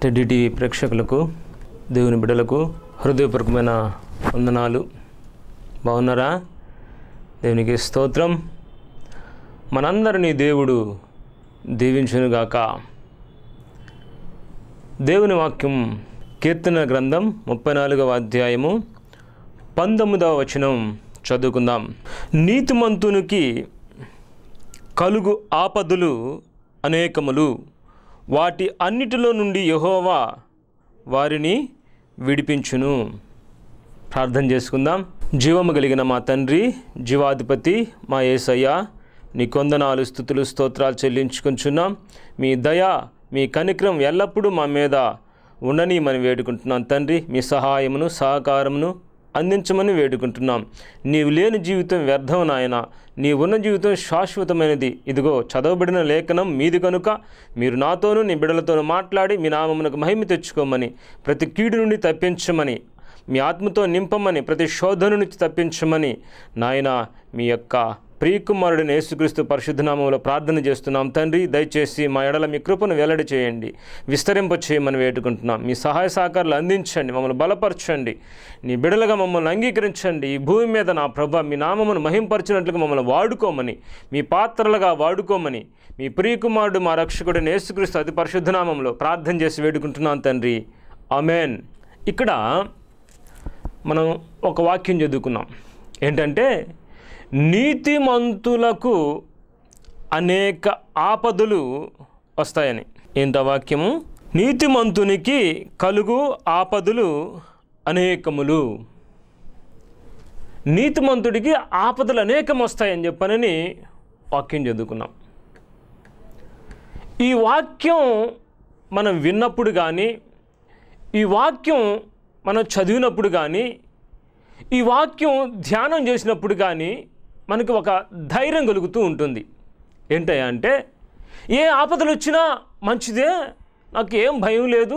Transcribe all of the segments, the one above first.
Teddy TV ప్రేక్షకులకు దేవుని బిడ్డలకు హృదయపూర్వకమైన వందనాలు బాగున్నారా దేవునికి స్తోత్రం మనందరినీ దేవుడు దీవించునుగాక దేవుని వాక్యం కీర్తన గ్రంథం ముప్పై నాలుగవ అధ్యాయము పంతొమ్మిదవ వచనం చదువుకుందాం నీతిమంతునికి కలుగు ఆపదలు అనేకములు వాటి అన్నిటిలో నుండి యెహోవా వారిని విడిపించును ప్రార్థన చేసుకుందాం జీవము కలిగిన మా తండ్రి జీవాధిపతి మా యేసయ్య నీ కొందనాలు స్థుతులు స్తోత్రాలు చెల్లించుకుంటున్నాం మీ దయ మీ కనిక్రమం ఎల్లప్పుడూ మా మీద ఉండని మనం వేడుకుంటున్నాం తండ్రి మీ సహాయమును సహకారమును అందించమని వేడుకుంటున్నాం నీవు లేని జీవితం వ్యర్థం నాయన నీ ఉన్న జీవితం శాశ్వతమైనది ఇదిగో చదవబడిన లేఖనం మీది కనుక మీరు నాతోనూ నీ బిడలతోనూ మాట్లాడి మీ నామమునకు మహిమ తెచ్చుకోమని ప్రతి కీడు నుండి తప్పించమని మీ ఆత్మతో నింపమని ప్రతి శోధన నుంచి తప్పించమని నాయన మీ యొక్క ప్రియకుమారుడిని యేసుక్రీస్తు పరిశుద్ధనామంలో ప్రార్థన చేస్తున్నాం తండ్రి దయచేసి మా ఎడల మీ కృపను వెల్లడి చేయండి విస్తరింప చేయమని వేడుకుంటున్నాం మీ సహాయ సహకారాలు అందించండి మమ్మల్ని బలపరచండి నీ బిడలుగా మమ్మల్ని అంగీకరించండి ఈ భూమి మీద నా ప్రభ మీ నామమును మహింపరిచినట్లుగా మమ్మల్ని వాడుకోమని మీ పాత్రలుగా వాడుకోమని మీ ప్రియకుమారుడు మా రక్షకుడిని యేసుక్రీస్తు అతి పరిశుద్ధనామంలో ప్రార్థన చేసి వేడుకుంటున్నాం తండ్రి అమెన్ ఇక్కడ మనం ఒక వాక్యం చదువుకున్నాం ఏంటంటే నీతిమంతులకు అనేక ఆపదలు వస్తాయని ఏంట వాక్యము నీతిమంతునికి కలుగు ఆపదలు అనేకములు నీతిమంతుడికి ఆపదలు అనేకం వస్తాయని చెప్పనని వాక్యం చదువుకున్నాం ఈ వాక్యం మనం విన్నప్పుడు కానీ ఈ వాక్యం మనం చదివినప్పుడు కానీ ఈ వాక్యం ధ్యానం చేసినప్పుడు కానీ మనకి ఒక ధైర్యం కలుగుతూ ఉంటుంది ఏంటయ్యా అంటే ఏ ఆపదలు వచ్చినా మంచిదే నాకు ఏం భయం లేదు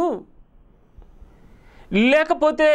లేకపోతే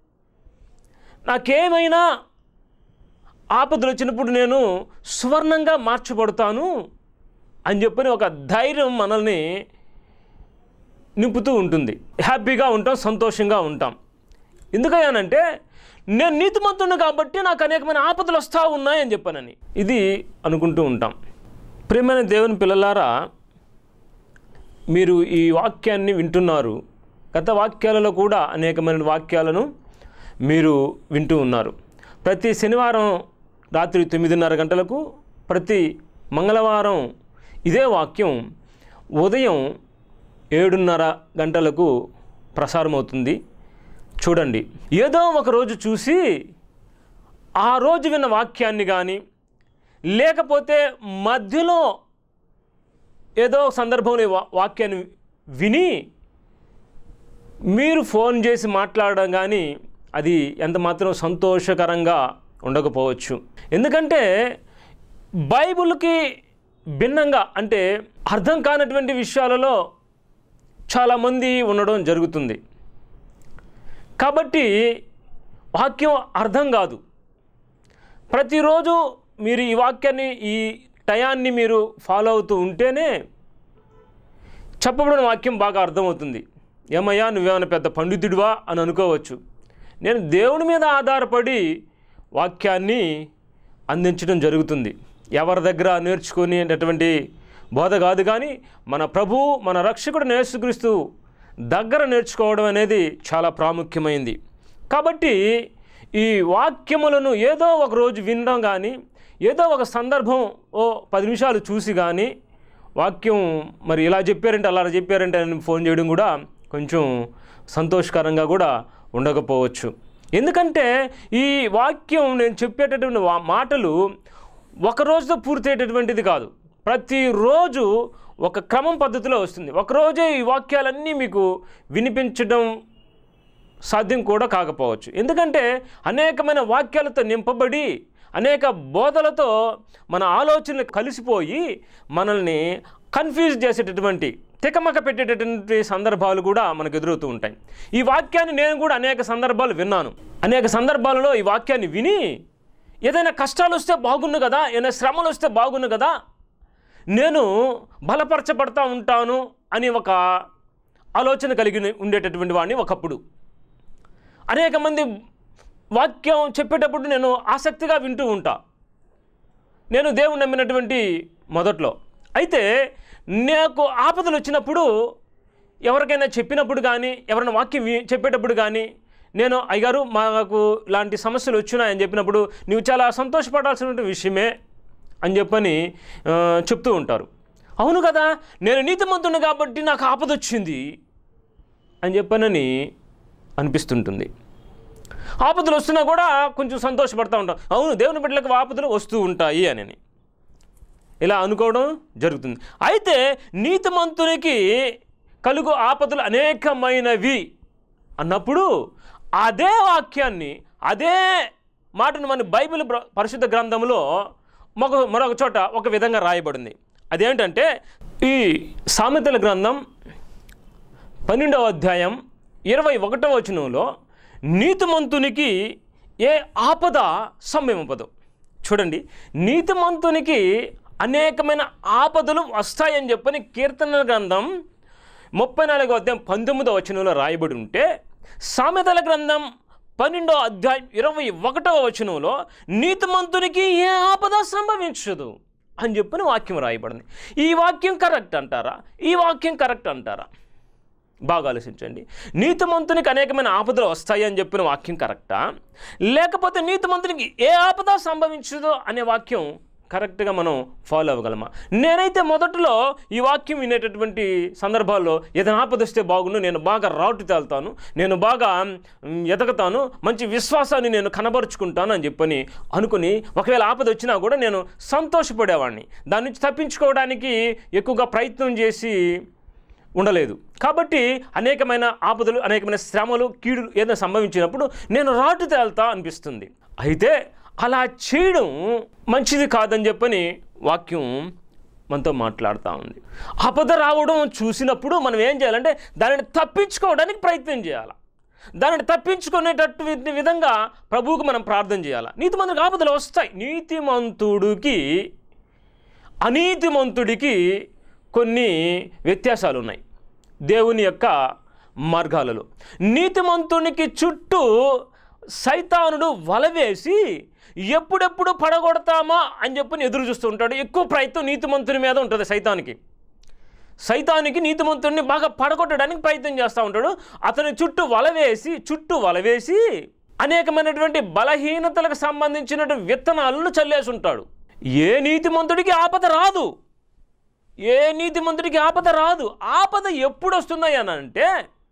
నాకేమైనా ఆపదలు వచ్చినప్పుడు నేను సువర్ణంగా మార్చబడతాను అని చెప్పని ఒక ధైర్యం మనల్ని నింపుతూ ఉంటుంది హ్యాపీగా ఉంటాం సంతోషంగా ఉంటాం ఎందుకయ్యానంటే నేను నీతిమంతుడిని కాబట్టి నాకు అనేకమైన ఆపదలు వస్తూ ఉన్నాయని చెప్పానని ఇది అనుకుంటూ ఉంటాం ప్రియమైన దేవుని పిల్లలారా మీరు ఈ వాక్యాన్ని వింటున్నారు గత వాక్యాలలో కూడా అనేకమైన వాక్యాలను మీరు వింటూ ఉన్నారు ప్రతి శనివారం రాత్రి తొమ్మిదిన్నర గంటలకు ప్రతి మంగళవారం ఇదే వాక్యం ఉదయం ఏడున్నర గంటలకు ప్రసారమవుతుంది చూడండి ఏదో ఒక రోజు చూసి ఆ రోజు విన్న వాక్యాన్ని కానీ లేకపోతే మధ్యలో ఏదో సందర్భంలో ఈ వా- వాక్యాన్ని విని మీరు ఫోన్ చేసి మాట్లాడడం కానీ అది ఎంత మాత్రం సంతోషకరంగా ఉండకపోవచ్చు ఎందుకంటే బైబిల్కి భిన్నంగా అంటే అర్థం కానటువంటి విషయాలలో చాలామంది ఉండడం జరుగుతుంది కాబట్టి వాక్యం అర్థం కాదు ప్రతిరోజు మీరు ఈ వాక్యాన్ని ఈ టయాన్ని మీరు ఫాలో అవుతూ ఉంటేనే చెప్పబడిన వాక్యం బాగా అర్థమవుతుంది ఏమయ్యా నువ్వేమైనా పెద్ద పండితుడివా అని అనుకోవచ్చు నేను దేవుని మీద ఆధారపడి వాక్యాన్ని అందించడం జరుగుతుంది ఎవరి దగ్గర నేర్చుకునేటటువంటి బోధ కాదు కానీ మన ప్రభు మన రక్షకుడు నేర్చుక్రీస్తు దగ్గర నేర్చుకోవడం అనేది చాలా ప్రాముఖ్యమైంది కాబట్టి ఈ వాక్యములను ఏదో ఒక రోజు వినడం కానీ ఏదో ఒక సందర్భం ఓ పది నిమిషాలు చూసి కానీ వాక్యం మరి ఇలా చెప్పారంటే అలా చెప్పారంటే అని ఫోన్ చేయడం కూడా కొంచెం సంతోషకరంగా కూడా ఉండకపోవచ్చు ఎందుకంటే ఈ వాక్యం నేను చెప్పేటటువంటి వా- మాటలు ఒక రోజుతో పూర్తయ్యేటటువంటిది కాదు ప్రతిరోజు ఒక క్రమం పద్ధతిలో వస్తుంది ఒకరోజే ఈ వాక్యాలన్నీ మీకు వినిపించడం సాధ్యం కూడా కాకపోవచ్చు ఎందుకంటే అనేకమైన వాక్యాలతో నింపబడి అనేక బోధలతో మన ఆలోచనలు కలిసిపోయి మనల్ని కన్ఫ్యూజ్ చేసేటటువంటి తికమక పెట్టేటటువంటి సందర్భాలు కూడా మనకు ఎదురవుతూ ఉంటాయి ఈ వాక్యాన్ని నేను కూడా అనేక సందర్భాలు విన్నాను అనేక సందర్భాలలో ఈ వాక్యాన్ని విని ఏదైనా కష్టాలు వస్తే బాగుండు కదా ఏదైనా శ్రమలు వస్తే బాగుండు కదా నేను బలపరచబడతా ఉంటాను అని ఒక ఆలోచన కలిగి ఉండేటటువంటి వాడిని ఒకప్పుడు అనేక మంది వాక్యం చెప్పేటప్పుడు నేను ఆసక్తిగా వింటూ ఉంటా నేను దేవుని నమ్మినటువంటి మొదట్లో అయితే నాకు ఆపదలు వచ్చినప్పుడు ఎవరికైనా చెప్పినప్పుడు కానీ ఎవరైనా వాక్యం వి- చెప్పేటప్పుడు కానీ నేను అయ్యగారు మాకు ఇలాంటి సమస్యలు వచ్చినాయని చెప్పినప్పుడు నువ్వు చాలా సంతోషపడాల్సిన విషయమే అని చెప్పని ఆ, చెప్తూ ఉంటారు అవును కదా నేను నీతిమంతుని కాబట్టి నాకు ఆపద వచ్చింది అని చెప్పనని అనిపిస్తుంటుంది ఆపదలు వస్తున్నా కూడా కొంచెం సంతోషపడతా ఉంటాం అవును దేవుని బిడ్డలకు ఆపదలు వస్తూ ఉంటాయి అని ఇలా అనుకోవడం జరుగుతుంది అయితే నీతిమంతునికి కలుగు ఆపదలు అనేకమైనవి అన్నప్పుడు అదే వాక్యాన్ని అదే మాటను మన బైబిల్ ప్ర- పరిశుద్ధ గ్రంథంలో మరొక మరొక చోట ఒక విధంగా రాయబడింది అదేంటంటే ఈ సామెతల గ్రంథం పన్నెండవ అధ్యాయం ఇరవై ఒకటవ వచనంలో నీతిమంతునికి ఏ ఆపద సంభవింపదు చూడండి నీతిమంతునికి అనేకమైన ఆపదలు వస్తాయని చెప్పని కీర్తన గ్రంథం ముప్పై నాలుగో అధ్యాయం పంతొమ్మిదో వచనంలో రాయబడి ఉంటే సామెతల గ్రంథం పన్నెండో అధ్యాయం ఇరవై ఒకటవ వచనంలో నీతిమంతునికి ఏ ఆపద సంభవించదు అని చెప్పిన వాక్యం రాయబడింది ఈ వాక్యం కరెక్ట్ అంటారా ఈ వాక్యం కరెక్ట్ అంటారా బాగా ఆలోచించండి నీతిమంతునికి అనేకమైన ఆపదలు వస్తాయి అని చెప్పిన వాక్యం కరెక్టా లేకపోతే నీతిమంతునికి ఏ ఆపద సంభవించదో అనే వాక్యం కరెక్ట్గా మనం ఫాలో అవ్వగలమా నేనైతే మొదట్లో ఈ వాక్యం వినేటటువంటి సందర్భాల్లో ఏదైనా ఆపద వస్తే బాగుండు నేను బాగా రాటు తేలుతాను నేను బాగా మ్, ఎదగతాను మంచి విశ్వాసాన్ని నేను కనబరుచుకుంటాను అని చెప్పని అనుకుని ఒకవేళ ఆపద వచ్చినా కూడా నేను సంతోషపడేవాడిని దాని నుంచి తప్పించుకోవడానికి ఎక్కువగా ప్రయత్నం చేసి ఉండలేదు కాబట్టి అనేకమైన ఆపదలు అనేకమైన శ్రమలు కీడులు ఏదైనా సంభవించినప్పుడు నేను రాటు తేల్తా అనిపిస్తుంది అయితే అలా చేయడం మంచిది కాదని చెప్పని వాక్యం మనతో మాట్లాడుతూ ఉంది ఆపద రావడం చూసినప్పుడు మనం ఏం చేయాలంటే దానిని తప్పించుకోవడానికి ప్రయత్నం చేయాలి దానిని తప్పించుకునేటట్టు వి- విధంగా ప్రభువుకు మనం ప్రార్థన చేయాలి నీతిమంతుడికి ఆపదలు వస్తాయి నీతిమంతుడికి అనీతిమంతుడికి కొన్ని వ్యత్యాసాలు ఉన్నాయి దేవుని యొక్క మార్గాలలో నీతిమంతునికి చుట్టూ సైతానుడు వలవేసి ఎప్పుడెప్పుడు పడగొడతామా అని చెప్పని ఎదురు చూస్తూ ఉంటాడు ఎక్కువ ప్రయత్నం నీతిమంతుని మీద ఉంటుంది సైతానికి సైతానికి నీతిమంతుడిని బాగా పడగొట్టడానికి ప్రయత్నం చేస్తూ ఉంటాడు అతని చుట్టూ వలవేసి చుట్టూ వలవేసి అనేకమైనటువంటి బలహీనతలకు సంబంధించినటువంటి విత్తనాలను చల్లేసి ఉంటాడు ఏ నీతిమంతుడికి ఆపద రాదు ఏ నీతిమంతుడికి ఆపద రాదు ఆపద ఎప్పుడు వస్తుంది అని అంటే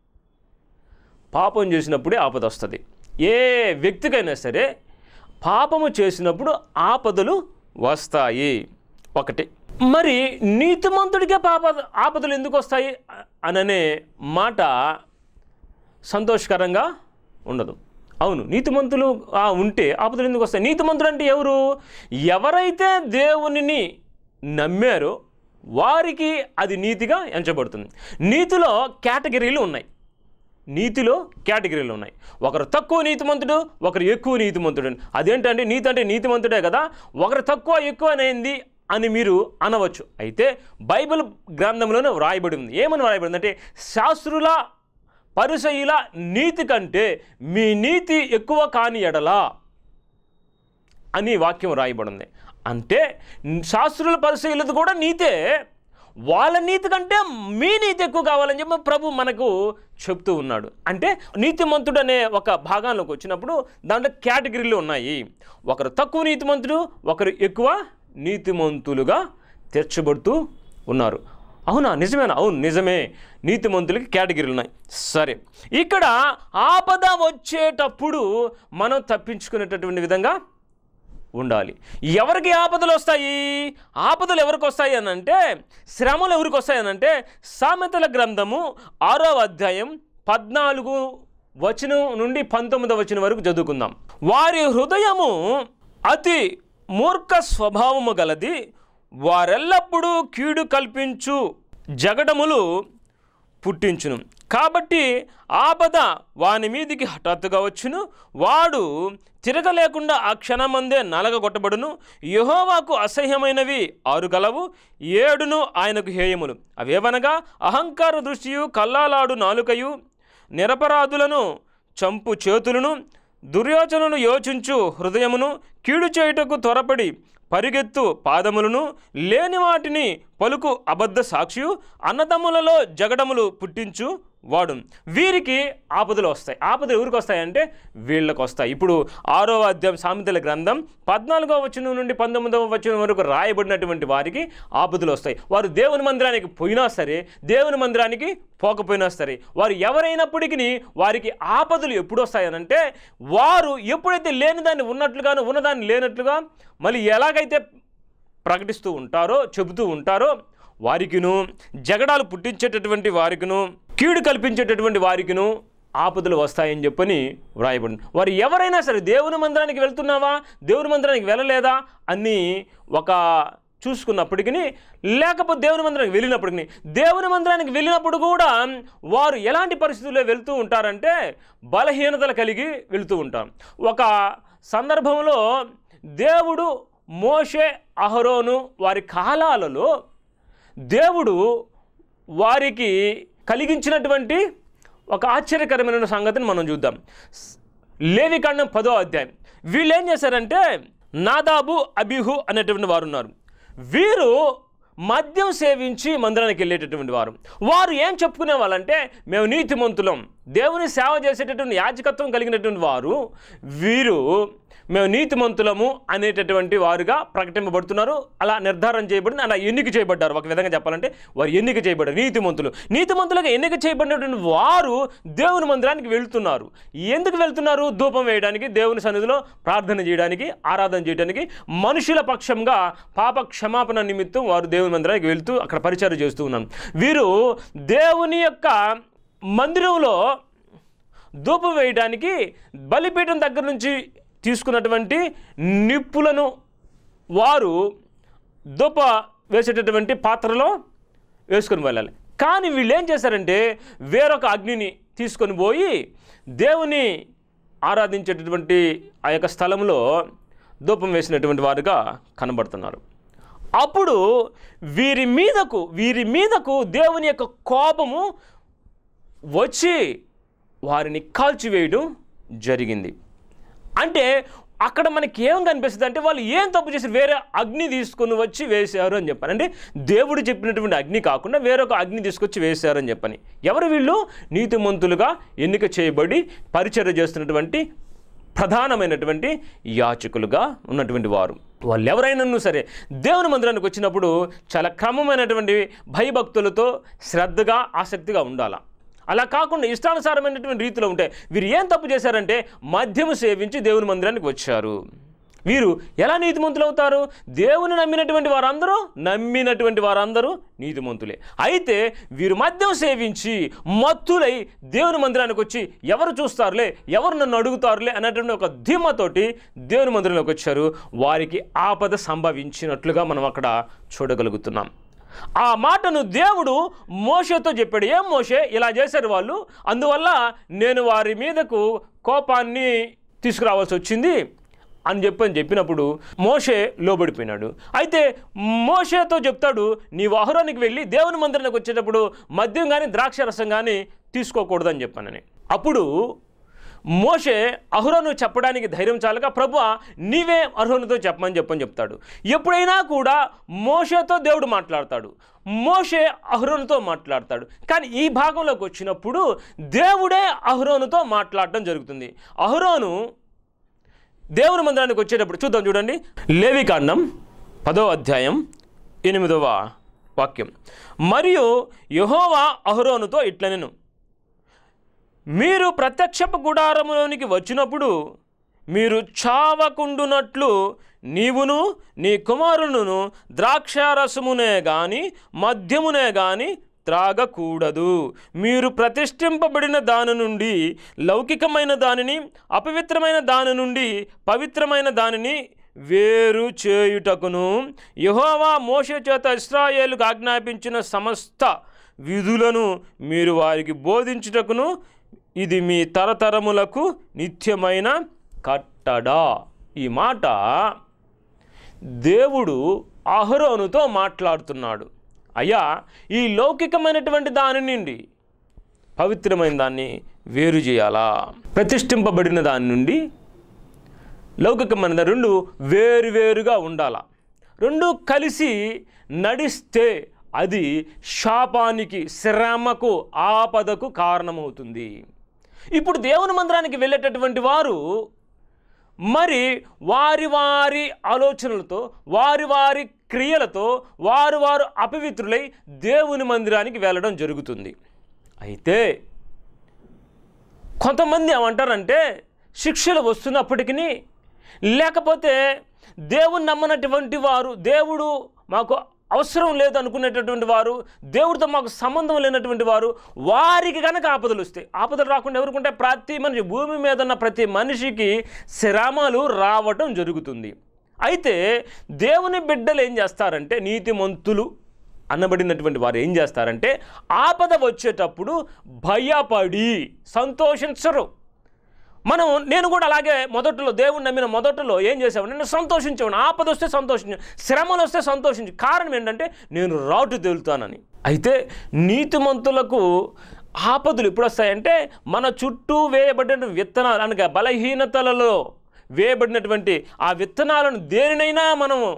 పాపం చేసినప్పుడే ఆపద వస్తుంది ఏ వ్యక్తికైనా సరే పాపము చేసినప్పుడు ఆపదలు వస్తాయి ఒకటి మరి నీతిమంతుడికే పాప ఆపదలు ఎందుకు వస్తాయి అననే మాట సంతోషకరంగా ఉండదు అవును నీతిమంతులు ఆ, ఉంటే ఆపదలు ఎందుకు వస్తాయి నీతిమంతుడు అంటే ఎవరు ఎవరైతే దేవునిని నమ్మారో వారికి అది నీతిగా ఎంచబడుతుంది నీతిలో కేటగిరీలు ఉన్నాయి నీతిలో కేటగిరీలు ఉన్నాయి ఒకరు తక్కువ నీతిమంతుడు ఒకరు ఎక్కువ నీతిమంతుడు అని. అదేంటంటే నీతి అంటే నీతిమంతుడే కదా ఒకరు తక్కువ ఎక్కువ అనేది అని మీరు అనవచ్చు అయితే బైబిల్ గ్రంథంలోనే వ్రాయబడి ఉంది ఏమని వ్రాయబడింది అంటే శాస్త్రుల పరిసయుల నీతి కంటే మీ నీతి ఎక్కువ కాని ఎడలా అని వాక్యం రాయబడింది అంటే శాస్త్రుల పరిశీలత కూడా నీతే వాళ్ళ నీతి కంటే మీ నీతి ఎక్కువ కావాలని చెప్పి ప్రభు మనకు చెప్తూ ఉన్నాడు అంటే నీతిమంతుడు అనే ఒక భాగంలోకి వచ్చినప్పుడు దాంట్లో కేటగిరీలు ఉన్నాయి ఒకరు తక్కువ నీతిమంతుడు ఒకరు ఎక్కువ నీతిమంతులుగా తీర్చబడుతూ ఉన్నారు అవునా నిజమేనా అవును నిజమే నీతిమంతులకి కేటగిరీలు ఉన్నాయి సరే ఇక్కడ ఆపద వచ్చేటప్పుడు మనం తప్పించుకునేటటువంటి విధంగా ఉండాలి ఎవరికి ఆపదలు వస్తాయి ఆపదలు ఎవరికి వస్తాయి అని అంటే శ్రమలు ఎవరికి వస్తాయి అని అంటే సామెతల గ్రంథము ఆరో అధ్యాయం పద్నాలుగు వచనం నుండి పంతొమ్మిదవ వచనం వరకు చదువుకుందాం వారి హృదయము అతి మూర్ఖ స్వభావము గలది వారెల్లప్పుడూ కీడు కల్పించు జగడములు పుట్టించును కాబట్టి ఆపద వాని మీదికి హఠాత్తుగా వచ్చును వాడు తిరగలేకుండా ఆ క్షణమందే నలగగొట్టబడును యహోవాకు అసహ్యమైనవి ఆరు గలవు ఏడును ఆయనకు హేయములు అవేవనగా అహంకార దృష్టియు కల్లాలాడు నాలుకయు నిరపరాధులను చంపు చేతులను దుర్యోచనను యోచించు హృదయమును కీడు చేయుటకు త్వరపడి పరిగెత్తు పాదములను లేని వాటిని పలుకు అబద్ధ సాక్షియు అన్నదమ్ములలో జగడములు పుట్టించు వాడు వీరికి ఆపదలు వస్తాయి ఆపదలు ఎవరికి వస్తాయంటే వీళ్ళకి వస్తాయి ఇప్పుడు ఆరో అధ్యాయం సామెతల గ్రంథం పద్నాలుగో వచనం నుండి పంతొమ్మిదవ వచనం వరకు రాయబడినటువంటి వారికి ఆపదలు వస్తాయి వారు దేవుని మందిరానికి పోయినా సరే దేవుని మందిరానికి పోకపోయినా సరే వారు ఎవరైనప్పటికీ వారికి ఆపదలు ఎప్పుడు వస్తాయనంటే వారు ఎప్పుడైతే లేని దాన్ని ఉన్నట్లుగాను ఉన్నదాన్ని లేనట్లుగా మళ్ళీ ఎలాగైతే ప్రకటిస్తూ ఉంటారో చెబుతూ ఉంటారో వారికిను జగడాలు పుట్టించేటటువంటి వారికిను కీడు కల్పించేటటువంటి వారికిను ఆపదలు వస్తాయని చెప్పని వ్రాయబడింది వారు ఎవరైనా సరే దేవుని మందిరానికి వెళ్తున్నావా దేవుని మందిరానికి వెళ్ళలేదా అని ఒక చూసుకున్నప్పటికీ లేకపోతే దేవుని మందిరానికి వెళ్ళినప్పటికీ దేవుని మందిరానికి వెళ్ళినప్పుడు కూడా వారు ఎలాంటి పరిస్థితుల్లో వెళ్తూ ఉంటారంటే బలహీనతలు కలిగి వెళ్తూ ఉంటారు ఒక సందర్భంలో దేవుడు మోషే అహరోను వారి కాలాలలో దేవుడు వారికి కలిగించినటువంటి ఒక ఆశ్చర్యకరమైన సంగతిని మనం చూద్దాం లేవికాండం పదో అధ్యాయం వీళ్ళు ఏం చేశారంటే నాదాబు అబిహు అనేటువంటి వారు ఉన్నారు వీరు మద్యం సేవించి మందిరానికి వెళ్ళేటటువంటి వారు వారు ఏం చెప్పుకునే వాళ్ళంటే మేము నీతిమంతులం దేవుని సేవ చేసేటటువంటి యాజకత్వం కలిగినటువంటి వారు వీరు మేము నీతిమంతులము అనేటటువంటి వారుగా ప్రకటింపబడుతున్నారు అలా నిర్ధారణ చేయబడింది అలా ఎన్నిక చేయబడ్డారు ఒక విధంగా చెప్పాలంటే వారు ఎన్నిక చేయబడ్డారు నీతిమంతులు నీతిమంతులుగా ఎన్నిక చేయబడినటువంటి వారు దేవుని మందిరానికి వెళ్తున్నారు ఎందుకు వెళ్తున్నారు ధూపం వేయడానికి దేవుని సన్నిధిలో ప్రార్థన చేయడానికి ఆరాధన చేయడానికి మనుషుల పక్షంగా పాప క్షమాపణ నిమిత్తం వారు దేవుని మందిరానికి వెళ్తూ అక్కడ పరిచయం చేస్తూ ఉన్నారు వీరు దేవుని యొక్క మందిరంలో ధూపం వేయడానికి బలిపీఠం దగ్గర నుంచి తీసుకున్నటువంటి నిప్పులను వారు ధూప వేసేటటువంటి పాత్రలో వేసుకొని వెళ్ళాలి కానీ వీళ్ళు ఏం చేశారంటే వేరొక అగ్నిని తీసుకొని పోయి దేవుని ఆరాధించేటటువంటి ఆ యొక్క స్థలంలో ధూపం వేసినటువంటి వారుగా కనబడుతున్నారు అప్పుడు వీరి మీదకు వీరి మీదకు దేవుని యొక్క కోపము వచ్చి వారిని కాల్చివేయడం జరిగింది అంటే అక్కడ మనకి ఏం కనిపిస్తుంది అంటే వాళ్ళు ఏం తప్పు చేసి వేరే అగ్ని తీసుకొని వచ్చి వేశారు అని చెప్పాను అంటే దేవుడు చెప్పినటువంటి అగ్ని కాకుండా వేరొక అగ్ని తీసుకొచ్చి వేశారు అని చెప్పని ఎవరు వీళ్ళు నీతిమంతులుగా ఎన్నిక చేయబడి పరిచర్య చేస్తున్నటువంటి ప్రధానమైనటువంటి యాచకులుగా ఉన్నటువంటి వారు వాళ్ళు ఎవరైనా సరే దేవుని మందిరానికి వచ్చినప్పుడు చాలా క్రమమైనటువంటి భయభక్తులతో శ్రద్ధగా ఆసక్తిగా ఉండాలా అలా కాకుండా ఇష్టానుసారమైనటువంటి రీతిలో ఉంటే వీరు ఏం తప్పు చేశారంటే మద్యము సేవించి దేవుని మందిరానికి వచ్చారు వీరు ఎలా నీతిమంతులు అవుతారు దేవుని నమ్మినటువంటి వారందరూ నమ్మినటువంటి వారందరూ నీతిమంతులే అయితే వీరు మద్యం సేవించి మత్తులై దేవుని మందిరానికి వచ్చి ఎవరు చూస్తారులే ఎవరు నన్ను అడుగుతారులే అన్నటువంటి ఒక ధీమతోటి దేవుని మందిరంలోకి వచ్చారు వారికి ఆపద సంభవించినట్లుగా మనం అక్కడ చూడగలుగుతున్నాం ఆ మాటను దేవుడు మోషతో చెప్పాడు ఏం మోషే ఇలా చేశారు వాళ్ళు అందువల్ల నేను వారి మీదకు కోపాన్ని తీసుకురావాల్సి వచ్చింది అని చెప్పని చెప్పినప్పుడు మోషే లోబడిపోయినాడు అయితే మోషేతో చెప్తాడు నీ అహరోనికి వెళ్ళి దేవుని మందిరానికి వచ్చేటప్పుడు మద్యం కానీ ద్రాక్ష రసం కానీ తీసుకోకూడదని చెప్పానని అప్పుడు మోషే అహరోను చెప్పడానికి ధైర్యం చాలక ప్రభు నీవే అహరోనుతో చెప్పమని చెప్పని చెప్తాడు ఎప్పుడైనా కూడా మోషేతో దేవుడు మాట్లాడతాడు మోషే అహరోనుతో మాట్లాడతాడు కానీ ఈ భాగంలోకి వచ్చినప్పుడు దేవుడే అహరోనుతో మాట్లాడటం జరుగుతుంది అహరోను దేవుని మందిరానికి వచ్చేటప్పుడు చూద్దాం చూడండి లేవికాండం పదో అధ్యాయం ఎనిమిదవ వాక్యం మరియు యహోవా అహరోనుతో ఇట్లనెను మీరు ప్రత్యక్షపు గుడారములోనికి వచ్చినప్పుడు మీరు చావకుండునట్లు నీవును నీ కుమారులను ద్రాక్షారసమునే గాని మద్యమునే గాని త్రాగకూడదు మీరు ప్రతిష్ఠింపబడిన దాని నుండి లౌకికమైన దానిని అపవిత్రమైన దాని నుండి పవిత్రమైన దానిని వేరు చేయుటకును యెహోవా మోషే చేత ఇస్రాయేలుకు ఆజ్ఞాపించిన సమస్త విధులను మీరు వారికి బోధించుటకును ఇది మీ తరతరములకు నిత్యమైన కట్టడా ఈ మాట దేవుడు అహరోనుతో మాట్లాడుతున్నాడు అయ్యా ఈ లౌకికమైనటువంటి దాని నుండి పవిత్రమైన దాన్ని వేరు చేయాలా ప్రతిష్ఠింపబడిన దాని నుండి లౌకికమైన రెండు వేరువేరుగా ఉండాలా రెండు కలిసి నడిస్తే అది శాపానికి శ్రమకు ఆపదకు కారణమవుతుంది ఇప్పుడు దేవుని మందిరానికి వెళ్ళేటటువంటి వారు మరి వారి వారి ఆలోచనలతో వారి వారి క్రియలతో వారు వారు అపవిత్రులై దేవుని మందిరానికి వెళ్ళడం జరుగుతుంది అయితే కొంతమంది ఏమంటారంటే శిక్షలు వస్తున్నప్పటికీ లేకపోతే దేవుని నమ్మనటువంటి వారు దేవుడు మాకు అవసరం లేదు అనుకునేటటువంటి వారు దేవుడితో మాకు సంబంధం లేనటువంటి వారు వారికి కనుక ఆపదలు వస్తాయి ఆపదలు రాకుండా ఎవరుకుంటే ప్రతి మనిషి భూమి మీద ఉన్న ప్రతి మనిషికి శ్రమలు రావటం జరుగుతుంది అయితే దేవుని బిడ్డలు ఏం చేస్తారంటే నీతిమంతులు అనబడినటువంటి వారు ఏం చేస్తారంటే ఆపద వచ్చేటప్పుడు భయపడి సంతోషించరు మనం నేను కూడా అలాగే మొదట్లో దేవుణ్ణి నమ్మిన మొదట్లో ఏం చేసావు నేను సంతోషించేవాడు ఆపద వస్తే సంతోషించు శ్రమలు వస్తే సంతోషించు కారణం ఏంటంటే నేను రాటు తేలుతానని అయితే నీతిమంతులకు ఆపదలు ఎప్పుడు వస్తాయంటే మన చుట్టూ వేయబడిన విత్తనాలు అనగా బలహీనతలలో వేయబడినటువంటి ఆ విత్తనాలను దేనినైనా మనము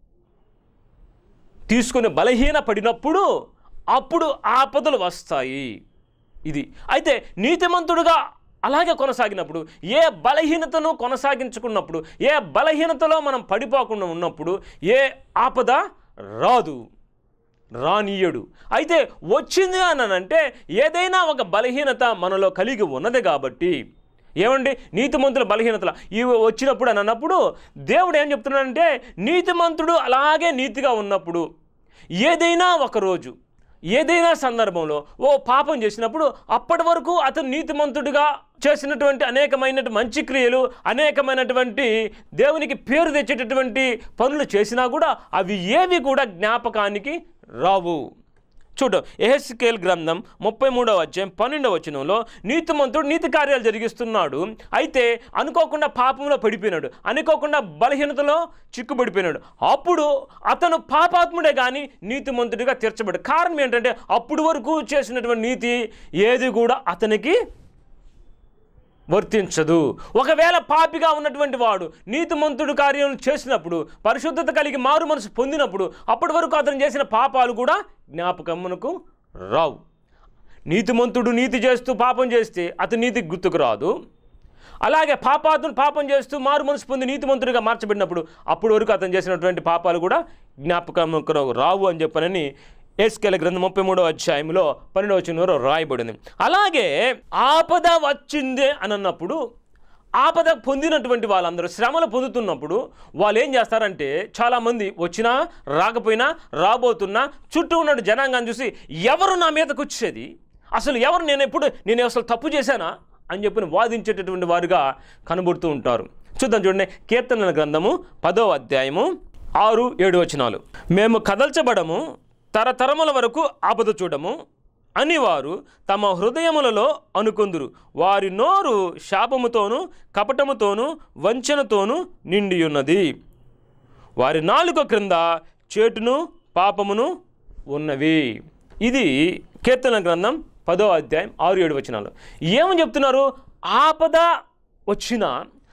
తీసుకుని బలహీన పడినప్పుడు అప్పుడు ఆపదలు వస్తాయి ఇది అయితే నీతిమంతుడుగా అలాగే కొనసాగినప్పుడు ఏ బలహీనతను కొనసాగించుకున్నప్పుడు ఏ బలహీనతలో మనం పడిపోకుండా ఉన్నప్పుడు ఏ ఆపద రాదు రానీయడు అయితే వచ్చింది అని అంటే ఏదైనా ఒక బలహీనత మనలో కలిగి ఉన్నది కాబట్టి ఏమండి నీతిమంతుల బలహీనతల ఇవి వచ్చినప్పుడు అని అన్నప్పుడు దేవుడు ఏం చెప్తున్నాడంటే నీతిమంతుడు అలాగే నీతిగా ఉన్నప్పుడు ఏదైనా ఒక రోజు ఏదైనా సందర్భంలో ఓ పాపం చేసినప్పుడు అప్పటి వరకు అతను నీతిమంతుడిగా చేసినటువంటి అనేకమైన మంచి క్రియలు అనేకమైనటువంటి దేవునికి పేరు తెచ్చేటటువంటి పనులు చేసినా కూడా అవి ఏవి కూడా జ్ఞాపకానికి రావు చూడు ఎహెస్కేల్ గ్రంథం ముప్పై మూడవ అధ్యాయం పన్నెండవ వచనంలో నీతిమంతుడు నీతి కార్యాలు జరిగిస్తున్నాడు అయితే అనుకోకుండా పాపంలో పడిపోయినాడు అనుకోకుండా బలహీనతలో చిక్కుబడిపోయినాడు అప్పుడు అతను పాపాత్ముడే కానీ నీతిమంతుడిగా తీర్చబడు కారణం ఏంటంటే అప్పుడు వరకు చేసినటువంటి నీతి ఏది కూడా అతనికి వర్తించదు ఒకవేళ పాపిగా ఉన్నటువంటి వాడు నీతిమంతుడు కార్యం చేసినప్పుడు పరిశుద్ధత కలిగి మారు మనసు పొందినప్పుడు అప్పటి వరకు అతను చేసిన పాపాలు కూడా జ్ఞాపకమునకు రావు నీతిమంతుడు నీతి చేస్తూ పాపం చేస్తే అతని నీతికి గుర్తుకు రాదు అలాగే పాపాతును పాపం చేస్తూ మారు మనసు పొంది నీతిమంతుడిగా మార్చబడినప్పుడు అప్పటి వరకు అతను చేసినటువంటి పాపాలు కూడా జ్ఞాపకమునకు రావు అని చెప్పనని ఏస్కెల గ్రంథం ముప్పై మూడో అధ్యాయంలో పన్నెండవ వచ్చిన వరకు రాయబడింది అలాగే ఆపద వచ్చిందే అని అన్నప్పుడు ఆపద పొందినటువంటి వాళ్ళందరూ శ్రమలు పొందుతున్నప్పుడు వాళ్ళు ఏం చేస్తారంటే చాలామంది వచ్చినా రాకపోయినా రాబోతున్నా చుట్టూ ఉన్న జనాంగాన్ని చూసి ఎవరు నా మీదకి వచ్చేది అసలు ఎవరు నేను ఎప్పుడు నేను అసలు తప్పు చేశానా అని చెప్పి వాదించేటటువంటి వారుగా కనబడుతూ ఉంటారు చూద్దాం చూడండి కీర్తనల గ్రంథము పదో అధ్యాయము ఆరు ఏడు వచనాలు మేము కదల్చబడము తరతరముల వరకు ఆపద చూడము అని వారు తమ హృదయములలో అనుకొందురు వారి నోరు శాపముతోనూ కపటముతోనూ వంచనతోనూ నిండి ఉన్నది వారి నాలుక క్రింద చేటును పాపమును ఉన్నవి ఇది కీర్తన గ్రంథం పదో అధ్యాయం ఆరు ఏడు వచనాలు ఏమని చెప్తున్నారు ఆపద వచ్చిన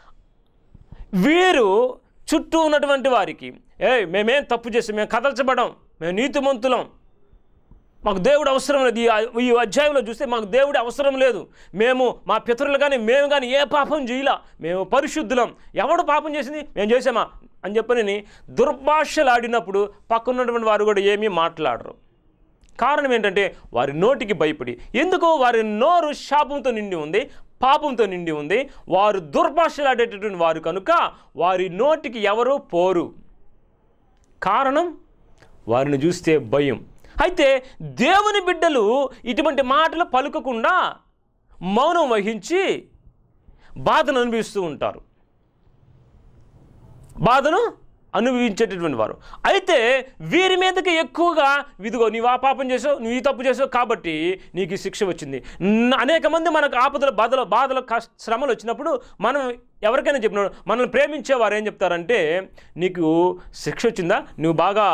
వీరు చుట్టూ ఉన్నటువంటి వారికి ఏ మేమేం తప్పు చేసాం మేము కదల్చబడం మేము నీతిమంతులం మాకు దేవుడు అవసరం లేదు ఈ ఈ అధ్యాయంలో చూస్తే మాకు దేవుడు అవసరం లేదు మేము మా పితరులు కానీ మేము కానీ ఏ పాపం చేయలా మేము పరిశుద్ధులం ఎవడు పాపం చేసింది మేము చేసామా అని చెప్పని దుర్భాషలాడినప్పుడు పక్కనున్నటువంటి వారు కూడా ఏమీ మాట్లాడరు కారణం ఏంటంటే వారి నోటికి భయపడి ఎందుకు వారి నోరు శాపంతో నిండి ఉంది పాపంతో నిండి ఉంది వారు దుర్భాషలాడేటటువంటి వారు కనుక వారి నోటికి ఎవరు పోరు కారణం వారిని చూస్తే భయం అయితే దేవుని బిడ్డలు ఇటువంటి మాటలు పలుకకుండా మౌనం వహించి బాధను అనుభవిస్తూ ఉంటారు బాధను అనుభవించేటటువంటి వారు అయితే వీరి మీదకి ఎక్కువగా ఇదిగో నీవు ఆ పాపం చేసావు నువ్వు ఈ తప్పు చేసావు కాబట్టి నీకు ఈ శిక్ష వచ్చింది న- అనేక మంది మనకు ఆపదలు బాధలు బాధలు కష్ట శ్రమలు వచ్చినప్పుడు మనం ఎవరికైనా చెప్పినాడు మనల్ని ప్రేమించే వారు ఏం చెప్తారంటే నీకు శిక్ష వచ్చిందా నువ్వు బాగా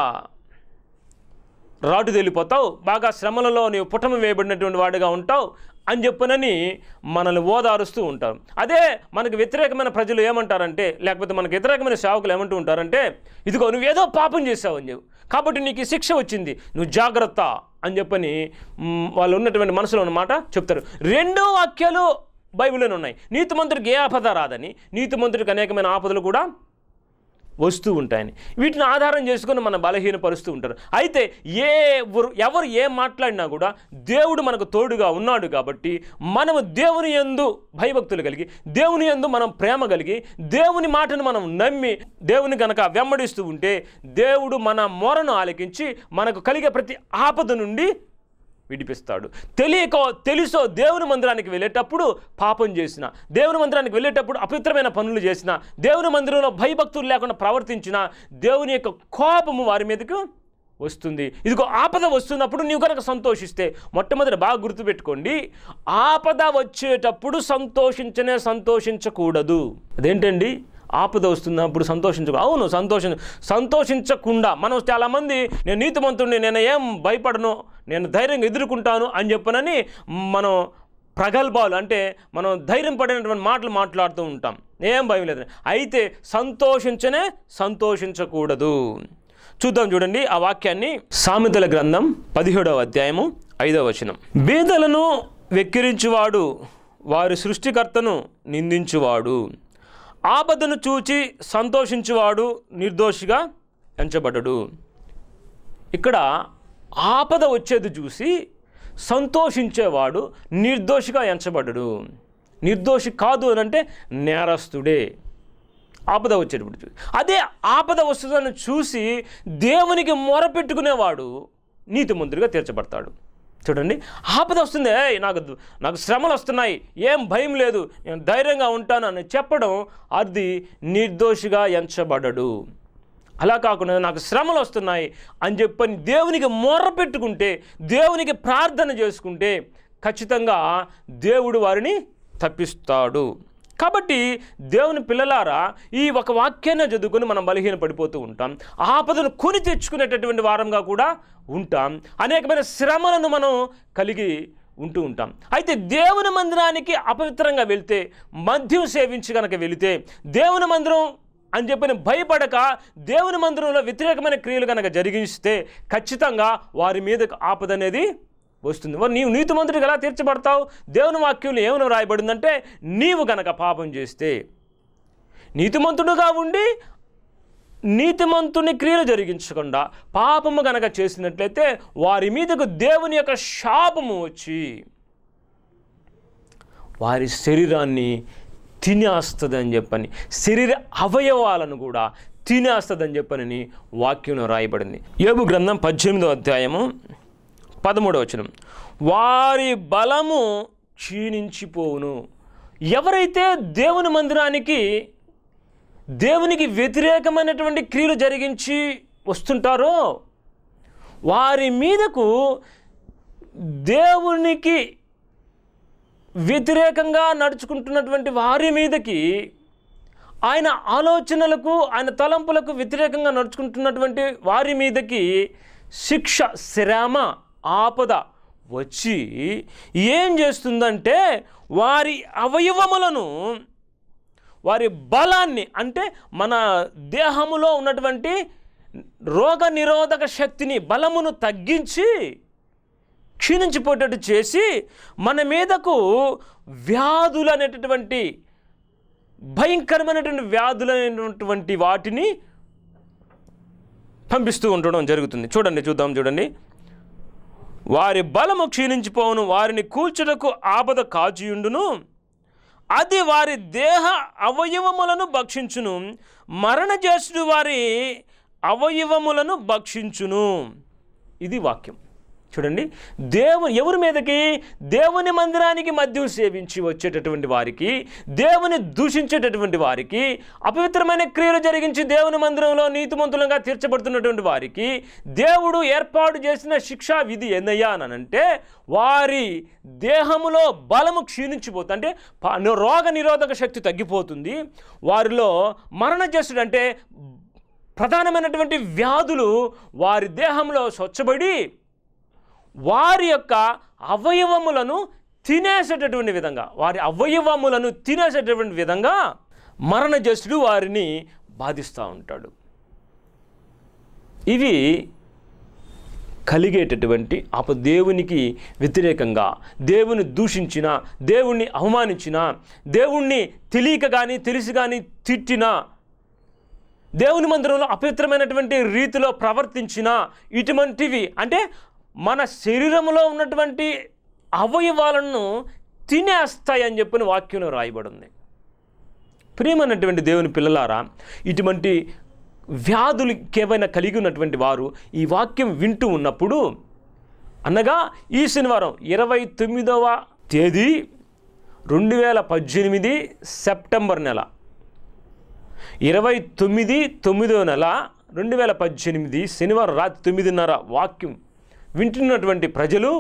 రాటు తేలిపోతావు బాగా శ్రమలలో నీవు పుటమ వేయబడినటువంటి వాడిగా ఉంటావు అని చెప్పనని మనల్ని ఓదారుస్తూ ఉంటారు అదే మనకు వ్యతిరేకమైన ప్రజలు ఏమంటారంటే లేకపోతే మనకు వ్యతిరేకమైన సేవకులు ఏమంటూ ఉంటారంటే ఇదిగో నువ్వు ఏదో పాపం చేసావు అని చెప్పి కాబట్టి నీకు ఈ శిక్ష వచ్చింది నువ్వు జాగ్రత్త అని చెప్పని మ్, వాళ్ళు ఉన్నటువంటి మనసులో ఉన్నమాట చెప్తారు రెండో వాక్యాలు బైబిల్లోనే ఉన్నాయి నీతిమంతుడికి ఏ ఆపద రాదని నీతిమంతుడికి అనేకమైన ఆపదలు కూడా వస్తూ ఉంటాయని వీటిని ఆధారం చేసుకొని మన బలహీనపరుస్తూ ఉంటారు అయితే ఏ ఎవరు- ఎవరు ఏం మాట్లాడినా కూడా దేవుడు మనకు తోడుగా ఉన్నాడు కాబట్టి మనము దేవుని యందు భయభక్తులు కలిగి దేవుని యందు మనం ప్రేమ కలిగి దేవుని మాటను మనం నమ్మి దేవుని గనక వెంబడిస్తూ ఉంటే దేవుడు మన మొరను ఆలకించి మనకు కలిగే ప్రతి ఆపద నుండి విడిపిస్తాడు తెలియకో తెలుసో దేవుని మందిరానికి వెళ్ళేటప్పుడు పాపం చేసిన దేవుని మందిరానికి వెళ్ళేటప్పుడు అపవిత్రమైన పనులు చేసిన దేవుని మందిరంలో భయభక్తులు లేకుండా ప్రవర్తించిన దేవుని యొక్క కోపము వారి మీదకు వస్తుంది ఇదిగో ఆపద వస్తున్నప్పుడు నీవు కనుక సంతోషిస్తే మొట్టమొదటి బాగా గుర్తుపెట్టుకోండి ఆపద వచ్చేటప్పుడు సంతోషించనే సంతోషించకూడదు అదేంటండి ఆపద వస్తున్నప్పుడు సంతోషించకు అవును సంతోషం సంతోషించకుండా మనం చాలామంది నేను నీతిమంతుడిని నేను ఏం భయపడను నేను ధైర్యంగా ఎదుర్కొంటాను అని చెప్పనని మనం ప్రగల్భాలు అంటే మనం ధైర్యం పడినటువంటి మాటలు మాట్లాడుతూ ఉంటాం ఏం భయం లేదు అయితే సంతోషించనే సంతోషించకూడదు చూద్దాం చూడండి ఆ వాక్యాన్ని సామెతల గ్రంథం పదిహేడవ అధ్యాయము ఐదవ వచనం బీదలను వెక్కిరించువాడు వారి సృష్టికర్తను నిందించువాడు ఆపదను చూచి సంతోషించువాడు నిర్దోషిగా ఎంచబడడు ఇక్కడ ఆపద వచ్చేది చూసి సంతోషించేవాడు నిర్దోషిగా ఎంచబడడు నిర్దోషి కాదు అని అంటే నేరస్తుడే ఆపద వచ్చేటప్పుడు చూసి అదే ఆపద వస్తుందని చూసి దేవునికి మొరపెట్టుకునేవాడు నీతిమంతుడిగా తీర్చబడతాడు చూడండి ఆపద వస్తుంది "ఏయ్, నాకు నాకు శ్రమలు వస్తున్నాయి ఏం భయం లేదు నేను ధైర్యంగా ఉంటాను అని చెప్పడం అది నిర్దోషిగా ఎంచబడడు అలా కాకుండా నాకు శ్రమలు వస్తున్నాయి అని చెప్పని దేవునికి మొర్ర పెట్టుకుంటే దేవునికి ప్రార్థన చేసుకుంటే ఖచ్చితంగా దేవుడు వారిని తప్పిస్తాడు కాబట్టి దేవుని పిల్లలారా ఈ ఒక వాక్యాన్ని చదువుకొని మనం బలహీన పడిపోతూ ఉంటాం ఆపదను కొని తెచ్చుకునేటటువంటి వారంగా కూడా ఉంటాం అనేకమైన శ్రమలను మనం కలిగి ఉంటూ ఉంటాం అయితే దేవుని మందిరానికి అపవిత్రంగా వెళ్తే మద్యం సేవించి కనుక వెళితే దేవుని మందిరం అని చెప్పని భయపడక దేవుని మందిరంలో వ్యతిరేకమైన క్రియలు కనుక జరిగిస్తే ఖచ్చితంగా వారి మీద ఆపద అనేది వస్తుంది మరి నీవు నీతిమంతుడికి ఎలా తీర్చబడతావు దేవుని వాక్యంలో ఏమైనా రాయబడిందంటే నీవు గనక పాపం చేస్తే నీతిమంతుడుగా ఉండి నీతిమంతుని క్రియలు జరిగించకుండా పాపము గనక చేసినట్లయితే వారి మీదకు దేవుని యొక్క శాపము వచ్చి వారి శరీరాన్ని తినేస్తుందని చెప్పని శరీర అవయవాలను కూడా తినేస్తుందని చెప్పని వాక్యంలో రాయబడింది ఏబు గ్రంథం పద్దెనిమిదో అధ్యాయము పదమూడవ వచనం వారి బలము క్షీణించిపోవును ఎవరైతే దేవుని మందిరానికి దేవునికి వ్యతిరేకమైనటువంటి క్రియలు జరిగించి వస్తుంటారో వారి మీదకు దేవునికి వ్యతిరేకంగా నడుచుకుంటున్నటువంటి వారి మీదకి ఆయన ఆలోచనలకు ఆయన తలంపులకు వ్యతిరేకంగా నడుచుకుంటున్నటువంటి వారి మీదకి శిక్ష శ్రమ ఆపద వచ్చి ఏం చేస్తుందంటే వారి అవయవములను వారి బలాన్ని అంటే మన దేహములో ఉన్నటువంటి రోగ నిరోధక శక్తిని బలమును తగ్గించి క్షీణించిపోయేటట్టు చేసి మన మీదకు వ్యాధులు అనేటటువంటి భయంకరమైనటువంటి వ్యాధులైనటువంటి వాటిని పంపిస్తూ ఉండడం జరుగుతుంది చూడండి చూద్దాం చూడండి వారి బలము క్షీణించిపోవును వారిని కూల్చుటకు ఆపద కాచియుండును అది వారి దేహ అవయవములను భక్షించును మరణ చేసుడు వారి అవయవములను భక్షించును ఇది వాక్యం చూడండి దేవు ఎవరి మీదకి దేవుని మందిరానికి మద్యం సేవించి వచ్చేటటువంటి వారికి దేవుని దూషించేటటువంటి వారికి అపవిత్రమైన క్రియలు జరిగించి దేవుని మందిరంలో నీతిమంతులుగా తీర్చబడుతున్నటువంటి వారికి దేవుడు ఏర్పాటు చేసిన శిక్షా విధి ఏందయ్యా అని అంటే వారి దేహములో బలము క్షీణించిపోతుంది అంటే ప- రోగ నిరోధక శక్తి తగ్గిపోతుంది వారిలో మరణ చేసుడు అంటే ప్రధానమైనటువంటి వ్యాధులు వారి దేహంలో స్వచ్ఛబడి వారి యొక్క అవయవములను తినేసేటటువంటి విధంగా వారి అవయవములను తినేసేటటువంటి విధంగా మరణజసుడు వారిని బాధిస్తూ ఉంటాడు ఇవి కలిగేటటువంటి అప దేవునికి వ్యతిరేకంగా దేవుని దూషించిన దేవుణ్ణి అవమానించిన దేవుణ్ణి తెలియక కానీ తెలిసి కానీ తిట్టిన దేవుని మందిరంలో అపవిత్రమైనటువంటి రీతిలో ప్రవర్తించిన ఇటువంటివి అంటే మన శరీరంలో ఉన్నటువంటి అవయవాలను తినేస్తాయని చెప్పిన వాక్యంలో రాయబడింది ప్రియమైనటువంటి దేవుని పిల్లలారా ఇటువంటి వ్యాధులు ఏవైనా కలిగి ఉన్నటువంటి వారు ఈ వాక్యం వింటూ ఉన్నప్పుడు అనగా ఈ శనివారం ఇరవై తొమ్మిదవ తేదీ రెండు వేల పద్దెనిమిది సెప్టెంబర్ నెల ఇరవై తొమ్మిది తొమ్మిదో నెల రెండు వేల పద్దెనిమిది శనివారం రాత్రి తొమ్మిదిన్నర వాక్యం వింటున్నటువంటి ప్రజలు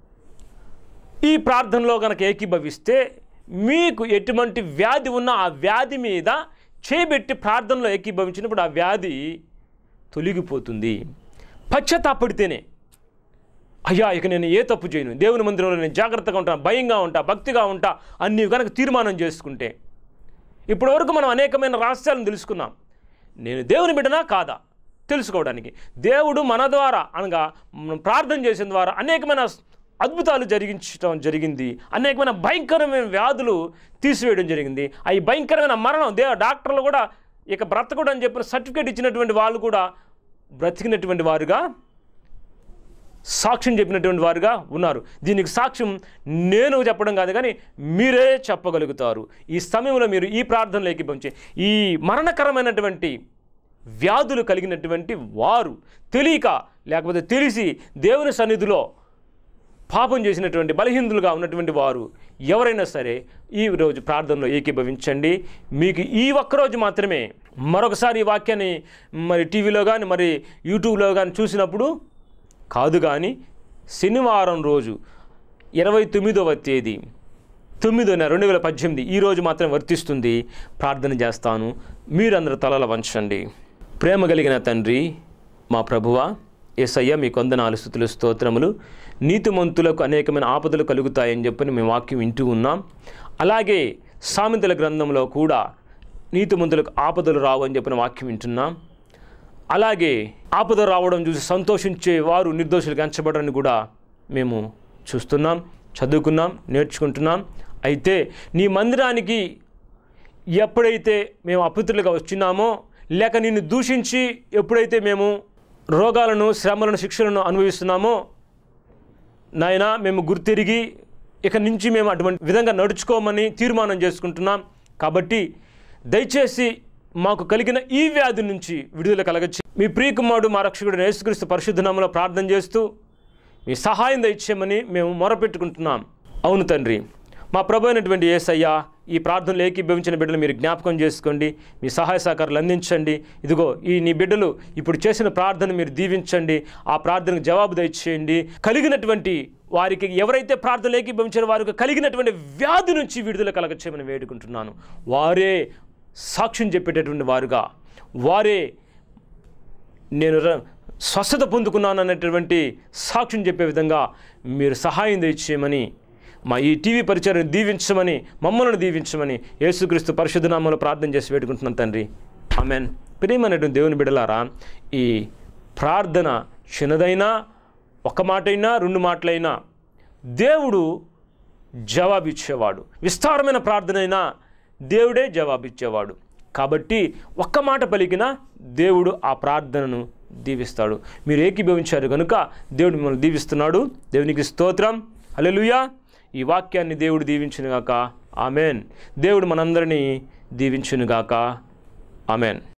ఈ ప్రార్థనలో కనుక ఏకీభవిస్తే మీకు ఎటువంటి వ్యాధి ఉన్నా ఆ వ్యాధి మీద చేపెట్టి ప్రార్థనలో ఏకీభవించినప్పుడు ఆ వ్యాధి తొలగిపోతుంది పశ్చాత్తాపడితేనే అయ్యా ఇక నేను ఏ తప్పు చేయను దేవుని మందిరంలో నేను జాగ్రత్తగా ఉంటాను భయంగా ఉంటా భక్తిగా ఉంటా అన్ని కనుక తీర్మానం చేసుకుంటే ఇప్పటివరకు మనం అనేకమైన రహస్యాలను తెలుసుకున్నాం నేను దేవుని బిడ్డనా కాదా తెలుసుకోవడానికి దేవుడు మన ద్వారా అనగా మనం ప్రార్థన చేసిన ద్వారా అనేకమైన అద్భుతాలు జరిగించడం జరిగింది అనేకమైన భయంకరమైన వ్యాధులు తీసివేయడం జరిగింది ఆ ఈ భయంకరమైన మరణం దే డాక్టర్లు కూడా ఇక బ్రతకూడదు అని చెప్పిన సర్టిఫికేట్ ఇచ్చినటువంటి వాళ్ళు కూడా బ్రతికినటువంటి వారుగా సాక్ష్యం చెప్పినటువంటి వారుగా ఉన్నారు దీనికి సాక్ష్యం నేను చెప్పడం కాదు కానీ మీరే చెప్పగలుగుతారు ఈ సమయంలో మీరు ఈ ప్రార్థనలోకి పంచి ఈ మరణకరమైనటువంటి వ్యాధులు కలిగినటువంటి వారు తెలియక లేకపోతే తెలిసి దేవుని సన్నిధిలో పాపం చేసినటువంటి బలహీనులుగా ఉన్నటువంటి వారు ఎవరైనా సరే ఈ రోజు ప్రార్థనలో ఏకీభవించండి మీకు ఈ ఒక్కరోజు మాత్రమే మరొకసారి ఈ వాక్యాన్ని మరి టీవీలో కానీ మరి యూట్యూబ్లో కానీ చూసినప్పుడు కాదు కానీ శనివారం రోజు ఇరవై తొమ్మిదవ తేదీ తొమ్మిదో నెల రెండు వేల పద్దెనిమిది ఈ రోజు మాత్రం వర్తిస్తుంది ప్రార్థన చేస్తాను మీరందరూ తలల వంచండి ప్రేమ కలిగిన తండ్రి మా ప్రభువా ఏసయ్య మీ కొందనాలు స్థుతులు స్తోత్రములు నీతిమంతులకు అనేకమైన ఆపదలు కలుగుతాయని చెప్పని మేము వాక్యం వింటూ ఉన్నాం అలాగే సామెతల గ్రంథంలో కూడా నీతిమంతులకు ఆపదలు రావు అని చెప్పిన వాక్యం వింటున్నాం అలాగే ఆపద రావడం చూసి సంతోషించే వారు నిర్దోషులకు ఎంచబడని కూడా మేము చూస్తున్నాం చదువుకున్నాం నేర్చుకుంటున్నాం అయితే నీ మందిరానికి ఎప్పుడైతే మేము అపవిత్రులుగా వచ్చినామో లేక నిన్ను దూషించి ఎప్పుడైతే మేము రోగాలను శ్రమలను శిక్షలను అనుభవిస్తున్నామో నాయన మేము గుర్తిరిగి ఇక నుంచి మేము అటువంటి విధంగా నడుచుకోమని తీర్మానం చేసుకుంటున్నాం కాబట్టి దయచేసి మాకు కలిగిన ఈ వ్యాధి నుంచి విడుదల కలగచ్చు మీ ప్రియకుమారుడు మా రక్షకుడు యేసుక్రీస్తు పరిశుద్ధనామలో ప్రార్థన చేస్తూ మీ సహాయం దయచేయమని మేము మొరపెట్టుకుంటున్నాం అవును తండ్రి మా ప్రభు అయినటువంటి ఏసయ్య ఈ ప్రార్థనలు ఏకీభవించిన బిడ్డలు మీరు జ్ఞాపకం చేసుకోండి మీ సహాయ సహకారాలు అందించండి ఇదిగో ఈ నీ బిడ్డలు ఇప్పుడు చేసిన ప్రార్థన మీరు దీవించండి ఆ ప్రార్థనకు జవాబు దయచేయండి కలిగినటువంటి వారికి ఎవరైతే ప్రార్థనలు ఏకీభవించారో వారికి కలిగినటువంటి వ్యాధి నుంచి విడుదల కలగచ్చేయమని వేడుకుంటున్నాను వారే సాక్ష్యం చెప్పేటటువంటి వారుగా వారే నేను ర- స్వస్థత పొందుకున్నాను అన్నటువంటి సాక్ష్యం చెప్పే విధంగా మీరు సహాయం తెచ్చేయమని మా ఈ టీవీ పరిచయం దీవించమని మమ్మల్ని దీవించమని యేసుక్రీస్తు పరిశుద్ధనామంలో ప్రార్థన చేసి వేడుకుంటున్నాను తండ్రి ఆమెన్ ప్రియమైనటువంటి దేవుని బిడలారా ఈ ప్రార్థన చిన్నదైనా ఒక మాటైనా రెండు మాటలైనా దేవుడు జవాబిచ్చేవాడు విస్తారమైన ప్రార్థన అయినా దేవుడే జవాబిచ్చేవాడు కాబట్టి ఒక్క మాట పలికినా దేవుడు ఆ ప్రార్థనను దీవిస్తాడు మీరు ఏకీభవించారు కనుక దేవుడు మిమ్మల్ని దీవిస్తున్నాడు దేవునికి స్తోత్రం హల్లెలూయా ఈ వాక్యాన్ని దేవుడు దీవించునుగాక ఆమెన్ దేవుడు మనందరినీ దీవించునుగాక ఆమెన్